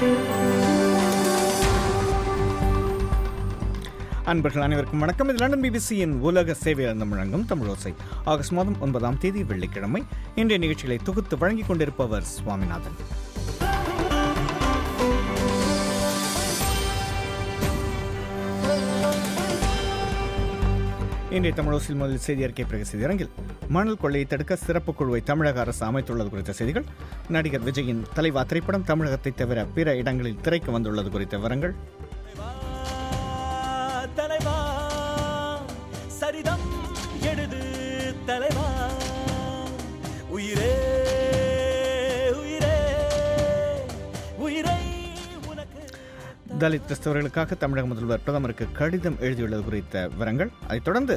அன்பர்கள் அனைவருக்கும் வணக்கம் இது லண்டன் பிபிசியின் உலக சேவையிலிருந்து முழங்கும் தமிழோசை ஆகஸ்ட் மாதம் ஒன்பதாம் தேதி வெள்ளிக்கிழமை இன்றைய நிகழ்ச்சிகளை தொகுத்து வழங்கிக் கொண்டிருப்பவர் சுவாமிநாதன் இன்றைய தமிழோசில் முதல் செய்தி அறிக்கை பிறகு செய்தியரங்கில் மணல் கொள்ளையை தடுக்க சிறப்பு குழுவை தமிழக அரசு அமைத்துள்ளது குறித்த செய்திகள் நடிகர் விஜயின் தலைவா திரைப்படம் தமிழகத்தை தவிர பிற இடங்களில் திரைக்கு வந்துள்ளது குறித்த விவரங்கள் தலைவா சரிதம் எழுது தலைவா உயிரே உயிரே உயிரை உனக்கு தலித் கிறிஸ்தவர்களுக்காக தமிழக முதல்வர் பிரதமருக்கு கடிதம் எழுதியுள்ளது குறித்த விவரங்கள் அதைத் தொடர்ந்து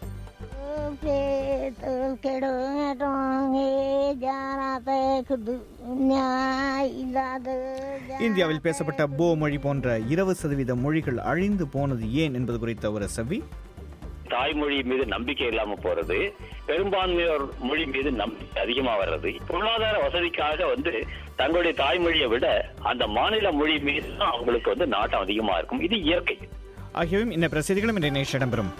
இந்தியாவில் பேசப்பட்ட போ மொழி போன்ற இருபது சதவீத மொழிகள் அழிந்து போனது ஏன் என்பது குறித்த ஒரு செவ்வி தாய்மொழி மீது நம்பிக்கை இல்லாம போறது பெரும்பான்மையோர் மொழி மீது நம்பிக்கை அதிகமா வர்றது பொருளாதார வசதிக்காக வந்து தங்களுடைய தாய்மொழியை விட அந்த மாநில மொழி மீது தான் அவங்களுக்கு வந்து நாட்டம் அதிகமா இருக்கும் இது இயற்கை ஆகியவையும் இன்ன பிற செய்திகளும் இன்றைய நிகழ்ச்சி இடம்பெறும்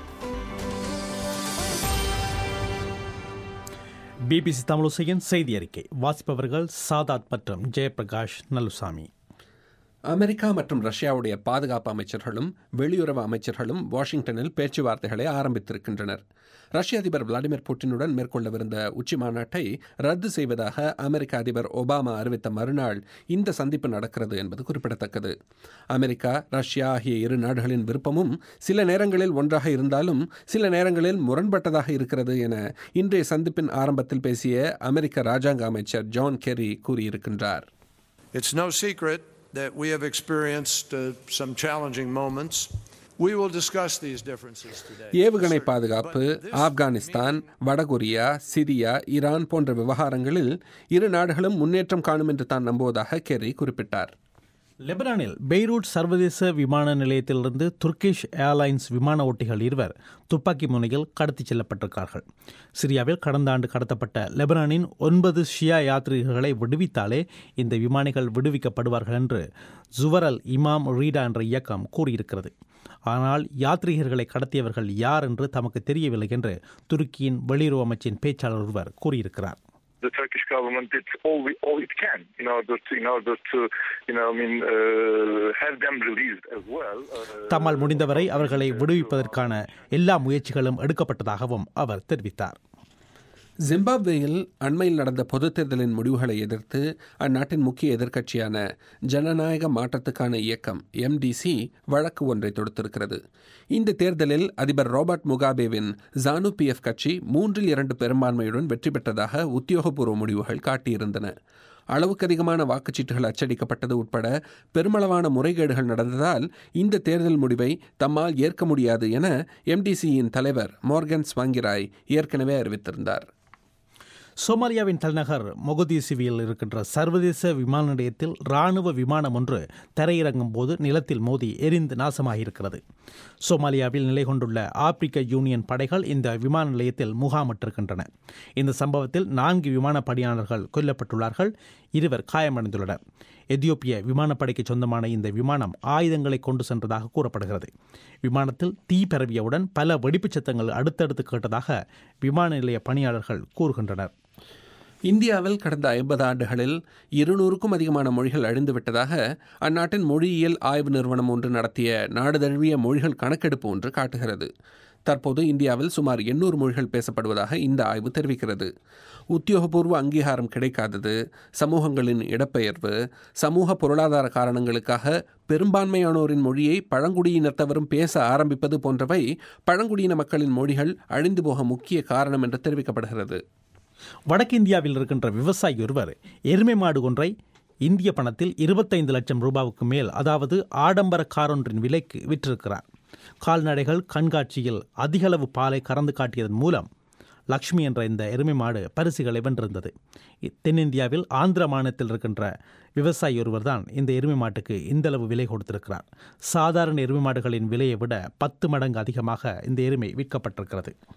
பிபிசி தமிழோசையின் செய்தி அறிக்கை வாசிப்பவர்கள் சாதாத் மற்றும் ஜெயபிரகாஷ் நல்லுசாமி அமெரிக்கா மற்றும் ரஷ்யாவுடைய பாதுகாப்பு அமைச்சர்களும் வெளியுறவு அமைச்சர்களும் வாஷிங்டனில் பேச்சுவார்த்தைகளை ஆரம்பித்திருக்கின்றனர் ரஷ்ய அதிபர் விளாடிமிர் புட்டினுடன் மேற்கொள்ளவிருந்த உச்சி மாநாட்டை ரத்து செய்வதாக அமெரிக்க அதிபர் ஒபாமா அறிவித்த மறுநாள் இந்த சந்திப்பு நடக்கிறது என்பது குறிப்பிடத்தக்கது அமெரிக்கா ரஷ்யா ஆகிய இரு நாடுகளின் விருப்பமும் சில நேரங்களில் ஒன்றாக இருந்தாலும் சில நேரங்களில் முரண்பட்டதாக இருக்கிறது என இன்றைய சந்திப்பின் ஆரம்பத்தில் பேசிய அமெரிக்க ராஜாங்க அமைச்சர் ஜான் கெர்ரி கூறியிருக்கின்றார் It's no secret that we have experienced uh, some challenging moments. We will discuss these differences today. ஏவுகணை பாதுகாப்பு ஆப்கானிஸ்தான் வடகொரியா சிரியா ஈரான் போன்ற விவகாரங்களில் இரு நாடுகளும் முன்னேற்றம் காணும் என்று தான் நம்புவதாக கெர்ரி குறிப்பிட்டார் லெபனானில் பெய்ரூட் சர்வதேச விமான நிலையத்திலிருந்து துர்க்கிஷ் ஏர்லைன்ஸ் விமான ஓட்டிகள் இருவர் துப்பாக்கி முனையில் கடத்திச் செல்லப்பட்டிருக்கார்கள் சிரியாவில் கடந்த ஆண்டு கடத்தப்பட்ட லெபனானின் ஒன்பது ஷியா யாத்ரீகர்களை விடுவித்தாலே இந்த விமானிகள் விடுவிக்கப்படுவார்கள் என்று ஜுவரல் இமாம் ரீடா என்ற இயக்கம் கூறியிருக்கிறது ஆனால் யாத்ரீகர்களை கடத்தியவர்கள் யார் என்று தமக்கு தெரியவில்லை என்று துருக்கியின் வெளியுறவு அமைச்சின் பேச்சாளர் ஒருவர் கூறியிருக்கிறார் the Turkish government did all we, all it can in order to in order to you know I mean uh, have them released as well. Uh, தம்மால் முடிந்தவரை அவர்களை விடுவிப்பதற்கான எல்லா முயற்சிகளும் எடுக்கப்பட்டதாகவும் அவர் தெரிவித்தார் ஜிம்பாப்வேயில் அண்மையில் நடந்த பொதுத் தேர்தலின் முடிவுகளை எதிர்த்து அந்நாட்டின் முக்கிய எதிர்க்கட்சியான ஜனநாயக மாற்றத்துக்கான இயக்கம் எம்டிசி வழக்கு ஒன்றை தொடுத்திருக்கிறது இந்த தேர்தலில் அதிபர் ராபர்ட் முகாபேவின் ஜானு பிஎஃப் கட்சி மூன்றில் இரண்டு பெரும்பான்மையுடன் வெற்றி பெற்றதாக உத்தியோகபூர்வ முடிவுகள் காட்டியிருந்தன அளவுக்கு அதிகமான வாக்குச்சீட்டுகள் அச்சடிக்கப்பட்டது உட்பட பெருமளவான முறைகேடுகள் நடந்ததால் இந்த தேர்தல் முடிவை தம்மால் ஏற்க முடியாது என எம்டிசியின் தலைவர் மோர்கன் ஸ்வாங்கிராய் ஏற்கனவே அறிவித்திருந்தார் சோமாலியாவின் தலைநகர் மொகதீசுவில் இருக்கின்ற சர்வதேச விமான நிலையத்தில் ராணுவ விமானம் ஒன்று தரையிறங்கும் போது நிலத்தில் மோதி எரிந்து நாசமாகியிருக்கிறது சோமாலியாவில் நிலை கொண்டுள்ள ஆப்பிரிக்க யூனியன் படைகள் இந்த விமான நிலையத்தில் முகாமிட்டிருக்கின்றன இந்த சம்பவத்தில் நான்கு விமான பணியாளர்கள் கொல்லப்பட்டுள்ளார்கள் இருவர் காயமடைந்துள்ளனர் எத்தியோப்பிய விமானப்படைக்கு சொந்தமான இந்த விமானம் ஆயுதங்களை கொண்டு சென்றதாக கூறப்படுகிறது விமானத்தில் தீ பரவியவுடன் பல வெடிப்புச் சத்தங்கள் அடுத்தடுத்து கேட்டதாக விமான நிலைய பணியாளர்கள் கூறுகின்றனர் இந்தியாவில் கடந்த ஐம்பது ஆண்டுகளில் இருநூறுக்கும் அதிகமான மொழிகள் அழிந்துவிட்டதாக அந்நாட்டின் மொழியியல் ஆய்வு நிறுவனம் ஒன்று நடத்திய நாடு தழுவிய மொழிகள் கணக்கெடுப்பு ஒன்று காட்டுகிறது தற்போது இந்தியாவில் சுமார் எண்ணூறு மொழிகள் பேசப்படுவதாக இந்த ஆய்வு தெரிவிக்கிறது உத்தியோகபூர்வ அங்கீகாரம் கிடைக்காதது சமூகங்களின் இடப்பெயர்வு சமூக பொருளாதார காரணங்களுக்காக பெரும்பான்மையானோரின் மொழியை பழங்குடியினத்தவரும் பேச ஆரம்பிப்பது போன்றவை பழங்குடியின மக்களின் மொழிகள் அழிந்து போக முக்கிய காரணம் என்று தெரிவிக்கப்படுகிறது வடக்கிந்தியாவில் இருக்கின்ற விவசாயி ஒருவர் எருமை மாடு ஒன்றை இந்திய பணத்தில் இருபத்தைந்து லட்சம் ரூபாவுக்கு மேல் அதாவது ஆடம்பர காரொன்றின் விலைக்கு விற்றிருக்கிறார் கால்நடைகள் கண்காட்சியில் அதிகளவு பாலை கறந்து காட்டியதன் மூலம் லக்ஷ்மி என்ற இந்த எருமை மாடு பரிசுகளை வென்றிருந்தது இ- தென்னிந்தியாவில் ஆந்திர மாநிலத்தில் இருக்கின்ற விவசாயி ஒருவர் தான் இந்த எருமை மாட்டுக்கு இந்தளவு விலை கொடுத்திருக்கிறார் சாதாரண எருமை மாடுகளின் விலையை விட பத்து மடங்கு அதிகமாக இந்த எருமை விற்கப்பட்டிருக்கிறது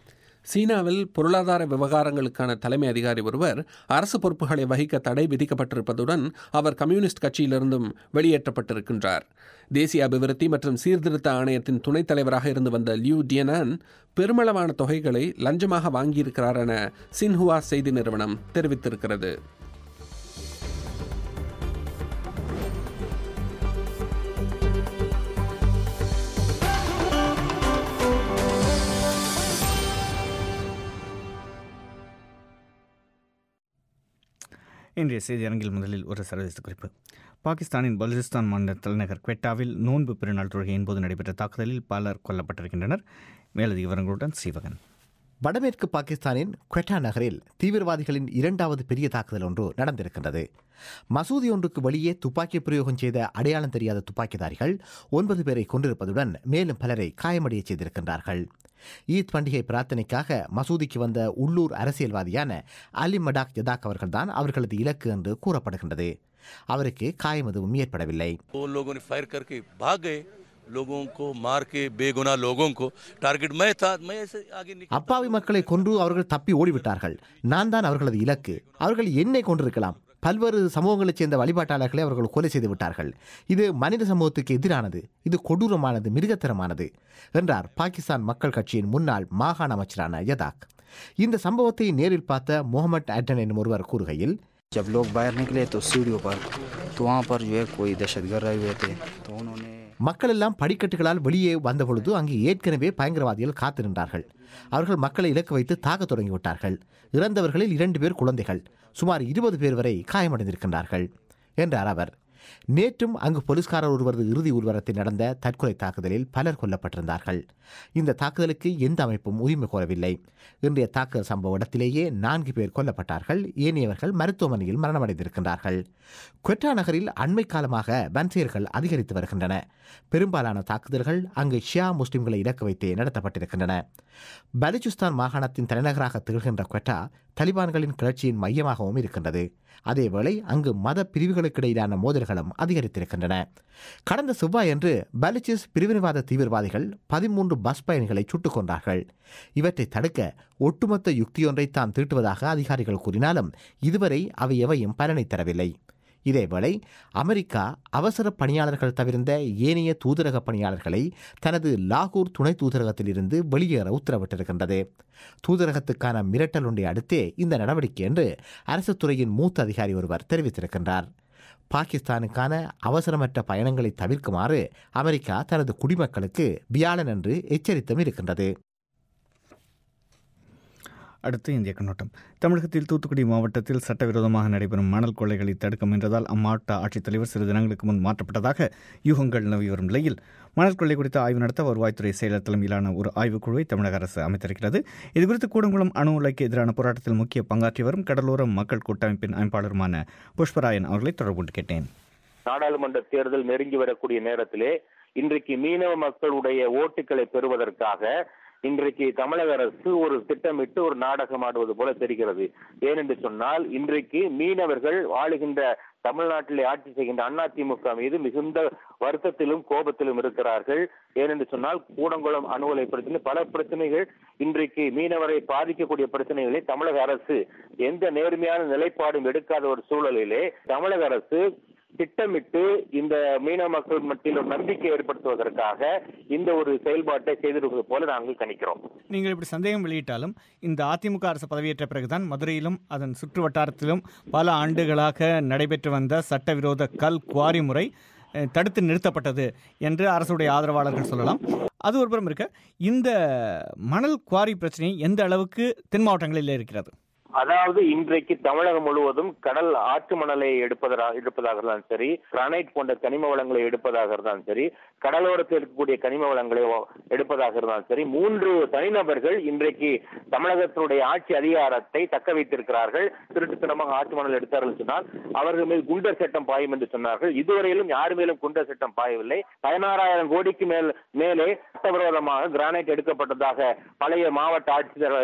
சீனாவில் பொருளாதார விவகாரங்களுக்கான தலைமை அதிகாரி ஒருவர் அரசு பொறுப்புகளை வகிக்க தடை விதிக்கப்பட்டிருப்பதுடன் அவர் கம்யூனிஸ்ட் கட்சியிலிருந்தும் வெளியேற்றப்பட்டிருக்கின்றார் தேசிய அபிவிருத்தி மற்றும் சீர்திருத்த ஆணையத்தின் துணைத் தலைவராக இருந்து வந்த லியூ டியனான் பெருமளவான தொகைகளை லஞ்சமாக வாங்கியிருக்கிறார் என சின்ஹுவா செய்தி நிறுவனம் தெரிவித்திருக்கிறது இன்றைய செய்தி அரங்கில் முதலில் ஒரு சர்வதேச குறிப்பு பாகிஸ்தானின் பலுசிஸ்தான் மாநில தலைநகர் குவெட்டாவில் நோன்பு பெருநாள் தொழுகையின் போது நடைபெற்ற தாக்குதலில் பலர் கொல்லப்பட்டிருக்கின்றனர் மேலதிக விவரங்களுடன் சீவகன் வடமேற்கு பாகிஸ்தானின் குவெட்டா நகரில் தீவிரவாதிகளின் இரண்டாவது பெரிய தாக்குதல் ஒன்று நடந்திருக்கின்றது மசூதி ஒன்றுக்கு வெளியே துப்பாக்கி பிரயோகம் செய்த அடையாளம் தெரியாத துப்பாக்கிதாரிகள் ஒன்பது பேரை கொண்டிருப்பதுடன் மேலும் பலரை காயமடைய செய்திருக்கின்றார்கள் ஈத் பண்டிகை பிரார்த்தனைக்காக மசூதிக்கு வந்த உள்ளூர் அரசியல்வாதியான அலி மடாக் ஜதாக் அவர்கள்தான் அவர்களது இலக்கு என்று கூறப்படுகின்றது அவருக்கு காயம் எதுவும் ஏற்படவில்லை वो लोगों ने फायर करके भाग गए लोगों को मार के बेगुनाह लोगों को टारगेट मैं था मैं ऐसे आगे निकल அப்பாவி மக்களை கொன்று அவர்கள் தப்பி ஓடிவிட்டார்கள் நான் தான் அவர்களது இலக்கு அவர்கள் என்னை கொண்டிருக்கலாம் பல்வேறு சமூகங்களைச் சேர்ந்த வழிபாட்டாளர்களை அவர்கள் கொலை செய்து விட்டார்கள் இது மனித சமூகத்துக்கு எதிரானது இது கொடூரமானது மிருகத்தரமானது என்றார் பாகிஸ்தான் மக்கள் கட்சியின் முன்னாள் மாகாண அமைச்சரான யதாக் இந்த சம்பவத்தை நேரில் பார்த்த முகமது அட்டன் என்னும் ஒருவர் கூறுகையில் जब लोग बाहर निकले तो सीढ़ियों पर तो वहाँ पर जो है कोई दहशतगर्द रहे हुए थे तो उन्होंने மக்கள் எல்லாம் படிக்கட்டுகளால் வெளியே வந்தபொழுது அங்கு ஏற்கனவே பயங்கரவாதிகள் காத்து நின்றார்கள் அவர்கள் மக்களை இலக்கு வைத்து தாக்கத் தொடங்கிவிட்டார்கள் இறந்தவர்களில் இரண்டு பேர் குழந்தைகள் சுமார் இருபது பேர் வரை காயமடைந்திருக்கின்றார்கள் என்றார் அவர் நேற்றும் அங்கு போலீஸ்காரர் ஒருவரது இறுதி ஊர்வலத்தில் நடந்த தற்கொலை தாக்குதலில் பலர் கொல்லப்பட்டிருந்தார்கள் இந்த தாக்குதலுக்கு எந்த அமைப்பும் உரிமை கோரவில்லை இன்றைய தாக்குதல் சம்பவ இடத்திலேயே நான்கு பேர் கொல்லப்பட்டார்கள் ஏனையவர்கள் மருத்துவமனையில் மரணமடைந்திருக்கின்றார்கள் குவெட்டா நகரில் அண்மை காலமாக வன்செயல்கள் அதிகரித்து வருகின்றன பெரும்பாலான தாக்குதல்கள் அங்கு ஷியா முஸ்லிம்களை இலக்கு வைத்தே நடத்தப்பட்டிருக்கின்றன பலுச்சிஸ்தான் மாகாணத்தின் தலைநகராக திகழ்கின்ற குவெட்டா தலிபான்களின் கிளர்ச்சியின் மையமாகவும் இருக்கின்றது அதேவேளை அங்கு மத பிரிவுகளுக்கிடையிலான மோதல்களும் அதிகரித்திருக்கின்றன கடந்த செவ்வாயன்று பலுச்சிஸ் பிரிவினைவாத தீவிரவாதிகள் பதிமூன்று பஸ் பயணிகளை சுட்டுக் கொண்டார்கள் இவற்றை தடுக்க ஒட்டுமொத்த யுக்தியொன்றை தாம் தீட்டுவதாக அதிகாரிகள் கூறினாலும் இதுவரை அவை எவையும் பலனை தரவில்லை இதேவேளை அமெரிக்கா அவசர பணியாளர்கள் தவிர்ந்த ஏனைய தூதரக பணியாளர்களை தனது லாகூர் துணை தூதரகத்திலிருந்து வெளியேற உத்தரவிட்டிருக்கின்றது தூதரகத்துக்கான மிரட்டல் ஒன்றை அடுத்தே இந்த நடவடிக்கை என்று அரசு துறையின் மூத்த அதிகாரி ஒருவர் தெரிவித்திருக்கின்றார் பாகிஸ்தானுக்கான அவசரமற்ற பயணங்களை தவிர்க்குமாறு அமெரிக்கா தனது குடிமக்களுக்கு வியாழன் என்று எச்சரித்தும் இருக்கின்றது அடுத்து இந்திய கண்ணோட்டம் தமிழகத்தில் தூத்துக்குடி மாவட்டத்தில் சட்டவிரோதமாக நடைபெறும் மணல் கொள்ளைகளை தடுக்க முயன்றதால் அம்மாவட்ட ஆட்சித்தலைவர் சிறு தினங்களுக்கு முன் மாற்றப்பட்டதாக யூகங்கள் நிலவி வரும் நிலையில் மணல் கொள்ளை குறித்து ஆய்வு நடத்த வருவாய்த்துறை செயலர் தலைமையிலான ஒரு ஆய்வுக்குழுவை தமிழக அரசு அமைத்திருக்கிறது இதுகுறித்து கூடங்குளம் அணு உலைக்கு எதிரான போராட்டத்தில் முக்கிய பங்காற்றி வரும் கடலோர மக்கள் கூட்டமைப்பின் அமைப்பாளருமான புஷ்பராயன் அவர்களை தொடர்பு கொண்டு கேட்டேன் நாடாளுமன்ற தேர்தல் நெருங்கி வரக்கூடிய நேரத்திலே இன்றைக்கு மீனவ மக்களுடைய ஓட்டுகளை பெறுவதற்காக இன்றைக்கு தமிழக அரசு ஒரு திட்டமிட்டு ஒரு நாடகம் ஆடுவது போல தெரிகிறது ஏனென்று சொன்னால் இன்றைக்கு மீனவர்கள் வாழுகின்ற தமிழ்நாட்டிலே ஆட்சி செய்கின்ற அதிமுக மீது மிகுந்த வருத்தத்திலும் கோபத்திலும் இருக்கிறார்கள் ஏனென்று சொன்னால் கூடங்குளம் அணு உலை பிரச்சனை பல பிரச்சனைகள் இன்றைக்கு மீனவரை பாதிக்கக்கூடிய பிரச்சனைகளை தமிழக அரசு எந்த நேர்மையான நிலைப்பாடும் எடுக்காத ஒரு சூழலிலே தமிழக அரசு திட்டமிட்டு இந்த மீனவ மக்கள் மத்தியில் ஒரு நம்பிக்கை ஏற்படுத்துவதற்காக இந்த ஒரு செயல்பாட்டை செய்திருப்பது போல நாங்கள் கணிக்கிறோம் நீங்கள் இப்படி சந்தேகம் வெளியிட்டாலும் இந்த அதிமுக அரசு பதவியேற்ற பிறகுதான் மதுரையிலும் அதன் சுற்று வட்டாரத்திலும் பல ஆண்டுகளாக நடைபெற்று வந்த சட்டவிரோத கல் குவாரி முறை அஹ், தடுத்து நிறுத்தப்பட்டது என்று அரசுடைய ஆதரவாளர்கள் சொல்லலாம் அது ஒரு புறம் இருக்க இந்த மணல் குவாரி பிரச்சனை எந்த அளவுக்கு தென் மாவட்டங்களில் இருக்கிறது அதாவது இன்றைக்கு தமிழகம் முழுவதும் கடல் ஆற்று மணலை எடுப்பதாக எடுப்பதாக இருந்தாலும் சரி கிரானைட் போன்ற கனிம வளங்களை எடுப்பதாக இருந்தாலும் சரி கடலோரத்தில் இருக்கக்கூடிய கனிம வளங்களை எடுப்பதாக இருந்தாலும் சரி மூன்று தனிநபர்கள் இன்றைக்கு தமிழகத்தினுடைய ஆட்சி அதிகாரத்தை தக்க வைத்திருக்கிறார்கள் திருட்டுத்தனமாக ஆற்று மணல் எடுத்தார்கள் சொன்னால் அவர்கள் மீது குண்டர் சட்டம் பாயும் என்று சொன்னார்கள் இதுவரையிலும் யார் மேலும் குண்டர் சட்டம் பாயவில்லை பதினாறாயிரம் கோடிக்கு மேல் மேலே சட்டவிரோதமாக கிரானைட் எடுக்கப்பட்டதாக பழைய மாவட்ட ஆட்சித்தலைவர்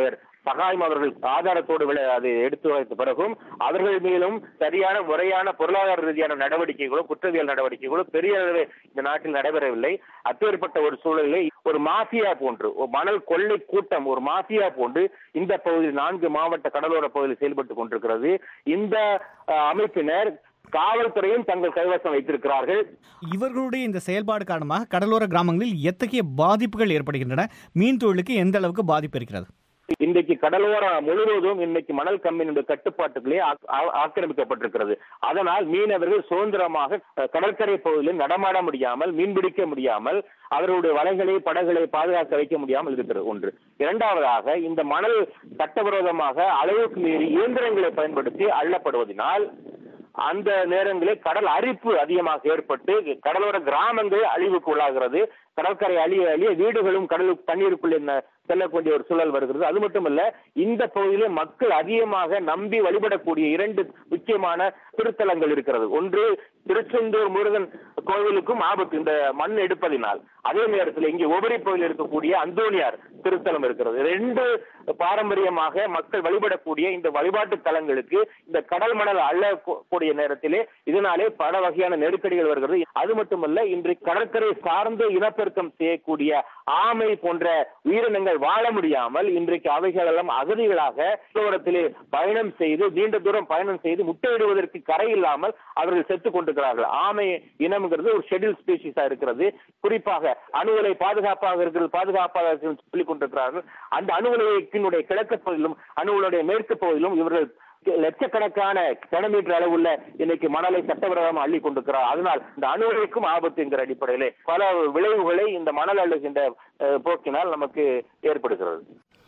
சகாயம் அவர்கள் ஆதாரத்தோடு விளை- அது எடுத்து வைத்த பிறகும் அவர்கள் மேலும் சரியான முறையான பொருளாதார ரீதியான நடவடிக்கைகளோ குற்றவியல் நடவடிக்கைகளோ பெரிய அளவில் இந்த நாட்டில் நடைபெறவில்லை அப்பேற்பட்ட ஒரு சூழலில் ஒரு மாஃபியா போன்று ஒரு மணல் கொள்ளை கூட்டம் ஒரு மாஃபியா போன்று இந்த பகுதியில் நான்கு மாவட்ட கடலோர பகுதியில் செயல்பட்டுக் கொண்டிருக்கிறது இந்த அஹ், அமைப்பினர் காவல்துறையும் தங்கள் கைவசம் வைத்திருக்கிறார்கள் இவர்களுடைய இந்த செயல்பாடு காரணமாக கடலோர கிராமங்களில் எத்தகைய பாதிப்புகள் ஏற்படுகின்றன மீன் தொழிலுக்கு எந்த அளவுக்கு பாதிப்பு இருக்கிறது இன்றைக்கு கடலோரம் முழுவதும் இன்னைக்கு மணல் கம்பெனியுடைய கட்டுப்பாட்டுகளே ஆக்- ஆ- ஆக்கிரமிக்கப்பட்டிருக்கிறது அதனால் மீனவர்கள் சுதந்திரமாக அஹ், கடற்கரை பகுதியில் நடமாட முடியாமல் மீன்பிடிக்க முடியாமல் அவர்களுடைய வலைகளை படகுகளை பாதுகாக்க வைக்க முடியாமல் இருக்கிறது ஒன்று இரண்டாவதாக இந்த மணல் சட்டவிரோதமாக அளவுக்கு மீறி இயந்திரங்களை பயன்படுத்தி அள்ளப்படுவதனால் அந்த நேரங்களில் கடல் அரிப்பு அதிகமாக ஏற்பட்டு கடலோர கிராமங்கள் அழிவுக்கு உள்ளாகிறது கடற்கரை அழிய அழிய வீடுகளும் கடலுக்கு தண்ணீருக்குள்ளே ந- செல்லக்கூடிய ஒரு சூழல் வருகிறது அது மட்டுமல்ல இந்த பகுதியிலே மக்கள் அதிகமாக நம்பி வழிபடக்கூடிய இரண்டு முக்கியமான திருத்தலங்கள் இருக்கிறது ஒன்று திருச்செந்தூர் முருகன் கோவிலுக்கும் ஆபத்து இந்த மண் எடுப்பதினால் அதே நேரத்தில் இங்கே ஒபரி பகுதியில் இருக்கக்கூடிய அந்தோனியார் திருத்தலம் இருக்கிறது ரெண்டு பாரம்பரியமாக மக்கள் வழிபடக்கூடிய இந்த வழிபாட்டு தலங்களுக்கு இந்த கடல் மணல் அள்ளக்கூடிய நேரத்திலே இதனாலே பல வகையான நெருக்கடிகள் வருகிறது அது மட்டுமல்ல இன்றைக்கு கடற்கரை சார்ந்து இனப்பெருக்கம் செய்யக்கூடிய ஆமை போன்ற உயிரினங்கள் வாழ முடியாமல் இன்றைக்கு அவைகள் எல்லாம் அகதிகளாக கடலோரத்திலே பயணம் செய்து நீண்ட தூரம் பயணம் செய்து முட்டையிடுவதற்கு கரை இல்லாமல் அவர்கள் செத்துக் கொண்டிருக்கிறார்கள் ஆமை இனம்ங்கிறது ஒரு ஷெட்யூல் ஸ்பீசிஸா இருக்கிறது குறிப்பாக அணுவலை பாதுகாப்பாக இருக்கிறது பாதுகாப்பாக இருக்கிறது சொல்லிக் கொண்டிருக்கிறார்கள் அந்த அணுவலைக்கினுடைய கிழக்கு பகுதியிலும் அணுவலுடைய மேற்கு பகுதியிலும் இவர்கள் லட்சக்கணக்கான கிலோமீட்டர் அளவுள்ள இன்னைக்கு மணலை சட்டவிரோதமாக அள்ளி கொண்டிருக்கிறார் அதனால் இந்த அணுவலைக்கும் ஆபத்து என்கிற அடிப்படையிலே பல விளைவுகளை இந்த மணல் அள்ளுகின்ற அஹ், போக்கினால் நமக்கு ஏற்படுகிறது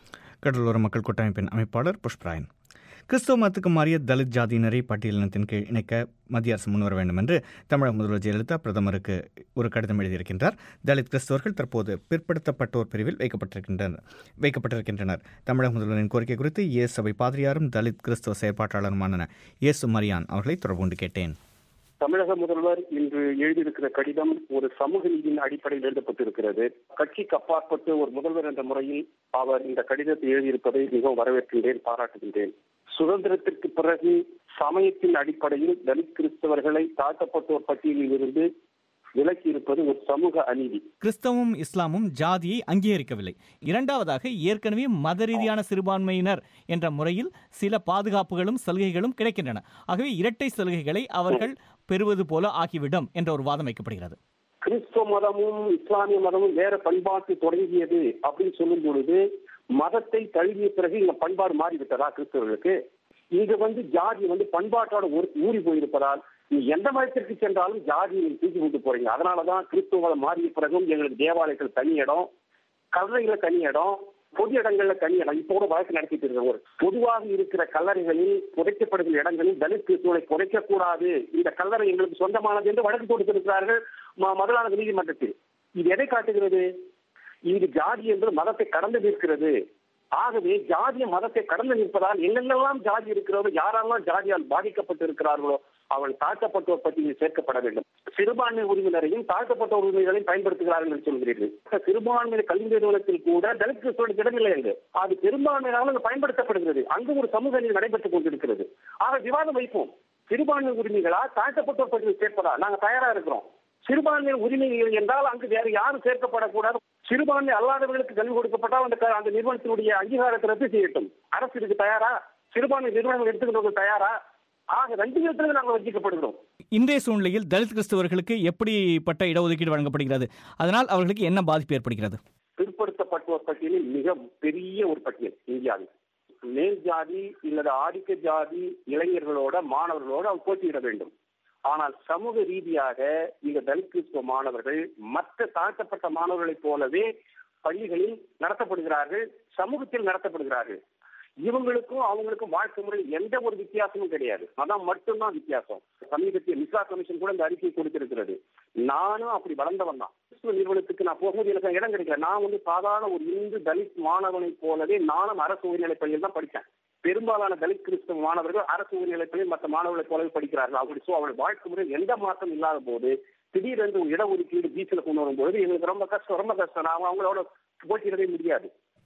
கடலோர மக்கள் கூட்டமைப்பின் அமைப்பாளர் புஷ்பராயன் கிறிஸ்தவ மதத்துக்கு மாறிய தலித் ஜாதியினரை பட்டியலினத்தின் கீழ் இணைக்க மத்திய அரசு முன்வர வேண்டும் என்று தமிழக முதல்வர் ஜெயலலிதா பிரதமருக்கு ஒரு கடிதம் எழுதியிருக்கின்றார் தலித் கிறிஸ்தவர்கள் தற்போது பிற்படுத்தப்பட்டோர் பிரிவில் வைக்கப்பட்டிருக்கின்றனர் வைக்கப்பட்டிருக்கின்றனர் தமிழக முதல்வரின் கோரிக்கை குறித்து இயேசு சபை பாதிரியாரும் தலித் கிறிஸ்தவ செயற்பாட்டாளருமான இயேசு மரியான் அவர்களை தொடர்பு கொண்டு கேட்டேன் தமிழக முதல்வர் இன்று எழுதியிருக்கிற கடிதம் ஒரு சமூக நீதியின் அடிப்படையில் எழுதப்பட்டிருக்கிறது கட்சிக்கு அப்பாற்பட்டு ஒரு முதல்வர் என்ற முறையில் அவர் இந்த கடிதத்தை எழுதியிருப்பதை மிகவும் வரவேற்கின்றேன் பாராட்டுகின்றேன் சுதந்திரத்திற்கு பிறகு சமயத்தின் அடிப்படையில் தலித் கிறிஸ்தவர்களை தாழ்த்தப்பட்டோர் பட்டியலில் இருந்து விலக்கி இருப்பது ஒரு சமூக அநீதி கிறிஸ்தவமும் இஸ்லாமும் ஜாதியை அங்கீகரிக்கவில்லை இரண்டாவதாக ஏற்கனவே மத ரீதியான சிறுபான்மையினர் என்ற முறையில் சில பாதுகாப்புகளும் சலுகைகளும் கிடைக்கின்றன ஆகவே இரட்டை சலுகைகளை அவர்கள் பெறுவது போல ஆகிவிடும் என்ற ஒரு வாதம் வைக்கப்படுகிறது கிறிஸ்துவ மதமும் இஸ்லாமிய மதமும் வேற பண்பாட்டு தொடங்கியது அப்படின்னு சொல்லும் பொழுது மதத்தை தழுவிய பிறகு இங்க பண்பாடு மாறிவிட்டதா கிறிஸ்தவர்களுக்கு இங்க வந்து ஜாதி வந்து பண்பாட்டோட ஒரு ஊறி போயிருப்பதால் நீ எந்த மதத்திற்கு சென்றாலும் ஜாதியை நீங்க தூக்கி கொண்டு போறீங்க அதனாலதான் கிறிஸ்துவ மதம் மாறிய பிறகும் எங்களுக்கு தேவாலயத்தில் தனி இடம் கல்லறைகளை தனி இடம் பொது இடங்கள்ல தனி இடம் இப்போ கூட வழக்கு நடத்திட்டு இருக்க ஒரு பொதுவாக இருக்கிற கல்லறைகளில் புதைக்கப்படுகிற இடங்களில் தலித் கிறிஸ்துவனை புதைக்க கூடாது இந்த கல்லறை எங்களுக்கு சொந்தமானது என்று வழக்கு தொடுத்திருக்கிறார்கள் ம- மதுரானது நீதிமன்றத்தில் இது எதை காட்டுகிறது இங்கு ஜாதி என்பது மதத்தை கடந்து நிற்கிறது ஆகவே ஜாதிய மதத்தை கடந்து நிற்பதால் எங்கெங்கெல்லாம் ஜாதி இருக்கிறதோ யாரெல்லாம் ஜாதியால் பாதிக்கப்பட்டு இருக்கிறார்களோ அவர்கள் தாழ்த்தப்பட்டோர் பட்டியலில் சேர்க்கப்பட வேண்டும் சிறுபான்மை உரிமையினரையும் தாழ்த்தப்பட்ட உரிமைகளையும் பயன்படுத்துகிறார்கள் என்று சொல்கிறீர்கள் சிறுபான்மை கல்வி நிறுவனத்தில் கூட தலித் கிறிஸ்துவனுக்கு இடமில்லை என்று அது பெரும்பான்மையாக அங்கு பயன்படுத்தப்படுகிறது அங்கு ஒரு சமூக நீதி நடைபெற்றுக் கொண்டிருக்கிறது ஆக விவாதம் வைப்போம் சிறுபான்மை உரிமைகளா தாழ்த்தப்பட்டோர் பட்டியலில் சேர்ப்பதா நாங்க தயாரா இருக்கிறோம் சிறுபான்மை உரிமைகள் என்றால் அங்கு வேறு யாரும் சேர்க்கப்படக்கூடாது சிறுபான்மை அல்லாதவர்களுக்கு கல்வி கொடுக்கப்பட்டால் அந்த க- அந்த நிறுவனத்தினுடைய அங்கீகாரத்தை ரத்து செய்யட்டும் அரசு இதுக்கு தயாரா சிறுபான்மை நிறுவனங்கள் எடுத்துக்கிறவர்கள் தயாரா ஆக ரெண்டு விதத்திலும் நாங்கள் வஞ்சிக்கப்படுகிறோம் இன்றைய சூழ்நிலையில் தலித் கிறிஸ்தவர்களுக்கு எப்படிப்பட்ட இடஒதுக்கீடு வழங்கப்படுகிறது அதனால் அவர்களுக்கு என்ன பாதிப்பு ஏற்படுகிறது பிற்படுத்தப்பட்டோர் பட்டியலில் மிக பெரிய ஒரு பட்டியல் இந்தியாவில் மேல் ஜாதி இல்லது ஆதிக்க ஜாதி இளைஞர்களோட மாணவர்களோட அவர் போட்டியிட வேண்டும் ஆனால் சமூக ரீதியாக இந்த தலித் கிறிஸ்துவ மாணவர்கள் மற்ற தாழ்த்தப்பட்ட மாணவர்களைப் போலவே பள்ளிகளில் நடத்தப்படுகிறார்கள் சமூகத்தில் நடத்தப்படுகிறார்கள் இவங்களுக்கும் அவங்களுக்கும் வாழ்க்கை முறையில் எந்த ஒரு வித்தியாசமும் கிடையாது அதான் மட்டும்தான் வித்தியாசம் சமீபத்திய மிஸ்ரா கமிஷன் கூட இந்த அறிக்கை கொடுத்திருக்கிறது நானும் அப்படி வளர்ந்தவன் தான் கிறிஸ்துவ நிறுவனத்துக்கு நான் போகும்போது எனக்கு இடம் கிடைக்கல நான் வந்து சாதாரண ஒரு இந்து தலித் மாணவனைப் போலவே நானும் அரசு உயர்நிலைப் பள்ளியில் தான் படித்தேன் பெரும்பாலான தலித் கிறிஸ்தவ மாணவர்கள் அரசு உயர்நிலைப் பள்ளியில் மற்ற மாணவர்களைப் போலவே படிக்கிறார்கள் அப்படி சோ அவருடைய வாழ்க்கை முறையில் எந்த மாற்றம் இல்லாத போது திடீரென்று ஒரு இடஒதுக்கீடு பீச்சில் கொண்டு வரும்போது எங்களுக்கு ரொம்ப கஷ்டம் ரொம்ப கஷ்டம் நான் அவங்களோட போட்டியிடவே முடியாது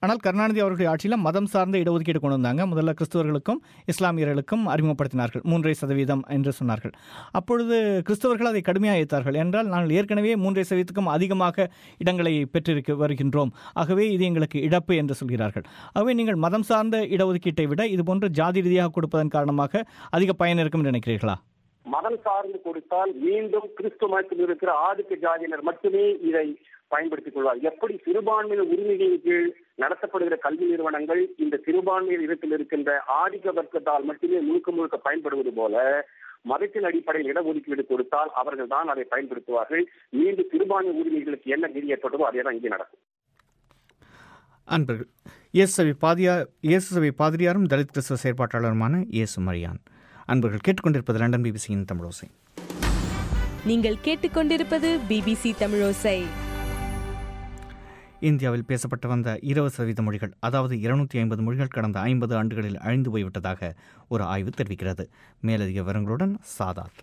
ஆனால் கருணாநிதி அவர்களுடைய ஆட்சியில் மதம் சார்ந்த இடஒதுக்கீடு கொண்டு வந்தாங்க முதல்ல கிறிஸ்தவர்களுக்கும் இஸ்லாமியர்களுக்கும் அறிமுகப்படுத்தினார்கள் மூன்றரை சதவீதம் என்று சொன்னார்கள் அப்பொழுது கிறிஸ்தவர்கள் அதை கடுமையாக ஏற்றார்கள் என்றால் நாங்கள் ஏற்கனவே மூன்றரை சதவீதத்துக்கும் அதிகமாக இடங்களை பெற்றிருக்க வருகின்றோம் ஆகவே இது எங்களுக்கு இழப்பு என்று சொல்கிறார்கள் ஆகவே நீங்கள் மதம் சார்ந்த இடஒதுக்கீட்டை விட இது போன்று ஜாதி ரீதியாக கொடுப்பதன் காரணமாக அதிக பயன் இருக்கும் என்று நினைக்கிறீர்களா மதம் சார்ந்து கொடுத்தால் மீண்டும் கிறிஸ்துவ மதத்தில் இருக்கிற ஆதிக்க ஜாதியினர் மட்டுமே இதை பயன்படுத்திக் கொள்வார் எப்படி சிறுபான்மையினர் உரிமைகளின் கீழ் நடத்தப்படுகிற கல்வி நிறுவனங்கள் இந்த சிறுபான்மையினர் இடத்தில் இருக்கின்ற ஆதிக்க வர்க்கத்தால் மட்டுமே முழுக்க முழுக்க பயன்படுவது போல மதத்தின் அடிப்படையில் இடஒதுக்கீடு கொடுத்தால் அவர்கள் தான் அதை பயன்படுத்துவார்கள் மீண்டும் சிறுபான்மை உரிமைகளுக்கு என்ன நிதி ஏற்பட்டதோ அதே தான் இங்கே நடக்கும் அன்பர்கள் இயேசு சபை பாதியா இயேசு சபை பாதிரியாரும் தலித் கிறிஸ்தவ செயற்பாட்டாளருமான இயேசு மரியான் அன்பர்கள் கேட்டுக்கொண்டிருப்பது லண்டன் பிபிசியின் தமிழோசை நீங்கள் கேட்டுக்கொண்டிருப்பது பிபிசி தமிழோசை இந்தியாவில் பேசப்பட்டு வந்த இருபது சதவீத மொழிகள் அதாவது இருநூத்தி ஐம்பது மொழிகள் கடந்த ஐம்பது ஆண்டுகளில் அழிந்து போய்விட்டதாக ஒரு ஆய்வு தெரிவிக்கிறது மேலதிக விவரங்களுடன் சாதாத்